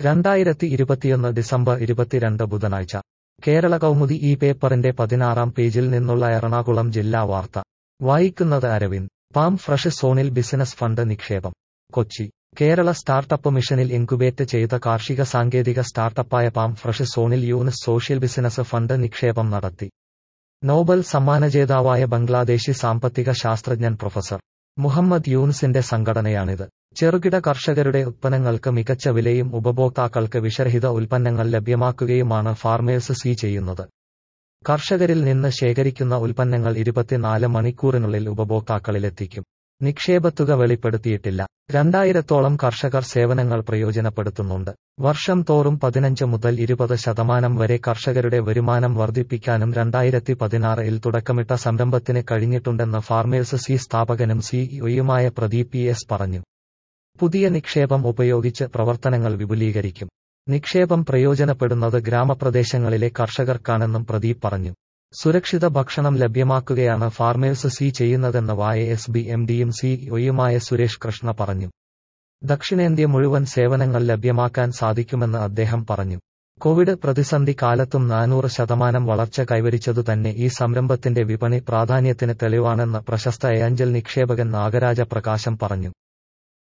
രണ്ടായിരത്തി ഇരുപത്തിയൊന്ന് ഡിസംബർ ഇരുപത്തിരണ്ട് ബുധനാഴ്ച കേരള കൗമുദി ഈ പേപ്പറിന്റെ പതിനാറാം പേജിൽ നിന്നുള്ള എറണാകുളം ജില്ലാ വാർത്ത വായിക്കുന്നത് അരവിന്ദ് പാം ഫ്രഷ് സോണിൽ ബിസിനസ് ഫണ്ട് നിക്ഷേപം കൊച്ചി കേരള സ്റ്റാർട്ടപ്പ് മിഷനിൽ ഇൻകുബേറ്റ് ചെയ്ത കാർഷിക സാങ്കേതിക സ്റ്റാർട്ടപ്പായ പാം ഫ്രഷ് സോണിൽ യൂണിസ് സോഷ്യൽ ബിസിനസ് ഫണ്ട് നിക്ഷേപം നടത്തി നോബൽ സമ്മാനജേതാവായ ബംഗ്ലാദേശി സാമ്പത്തിക ശാസ്ത്രജ്ഞൻ പ്രൊഫസർ മുഹമ്മദ് യൂൻസിന്റെ സംഘടനയാണിത് ചെറുകിട കർഷകരുടെ ഉത്പന്നങ്ങൾക്ക് മികച്ച വിലയും ഉപഭോക്താക്കൾക്ക് വിഷരഹിത ഉൽപ്പന്നങ്ങൾ ലഭ്യമാക്കുകയുമാണ് ഫാർമേഴ്സ് സി ചെയ്യുന്നത് കർഷകരിൽ നിന്ന് ശേഖരിക്കുന്ന ഉൽപ്പന്നങ്ങൾ ഇരുപത്തിനാല് മണിക്കൂറിനുള്ളിൽ ഉപഭോക്താക്കളിലെത്തിക്കും നിക്ഷേപത്തുക വെളിപ്പെടുത്തിയിട്ടില്ല രണ്ടായിരത്തോളം കർഷകർ സേവനങ്ങൾ പ്രയോജനപ്പെടുത്തുന്നുണ്ട് വർഷം തോറും പതിനഞ്ച് മുതൽ ഇരുപത് ശതമാനം വരെ കർഷകരുടെ വരുമാനം വർദ്ധിപ്പിക്കാനും രണ്ടായിരത്തി പതിനാറിൽ തുടക്കമിട്ട സംരംഭത്തിന് കഴിഞ്ഞിട്ടുണ്ടെന്ന് ഫാർമേഴ്സ് സി സ്ഥാപകനും സിഇഒയുമായ പ്രദീപ് പി എസ് പറഞ്ഞു പുതിയ നിക്ഷേപം ഉപയോഗിച്ച് പ്രവർത്തനങ്ങൾ വിപുലീകരിക്കും നിക്ഷേപം പ്രയോജനപ്പെടുന്നത് ഗ്രാമപ്രദേശങ്ങളിലെ കർഷകർക്കാണെന്നും പ്രദീപ് പറഞ്ഞു സുരക്ഷിത ഭക്ഷണം ലഭ്യമാക്കുകയാണ് ഫാർമേഴ്സ് സി ചെയ്യുന്നതെന്ന് വായ എസ് ബി എം ഡിയും സിഇഒയുമായ സുരേഷ് കൃഷ്ണ പറഞ്ഞു ദക്ഷിണേന്ത്യ മുഴുവൻ സേവനങ്ങൾ ലഭ്യമാക്കാൻ സാധിക്കുമെന്ന് അദ്ദേഹം പറഞ്ഞു കോവിഡ് പ്രതിസന്ധി കാലത്തും നാനൂറ് ശതമാനം വളർച്ച കൈവരിച്ചതു തന്നെ ഈ സംരംഭത്തിന്റെ വിപണി പ്രാധാന്യത്തിന് തെളിവാണെന്ന് പ്രശസ്ത ഏഞ്ചൽ നിക്ഷേപകൻ നാഗരാജ പ്രകാശം പറഞ്ഞു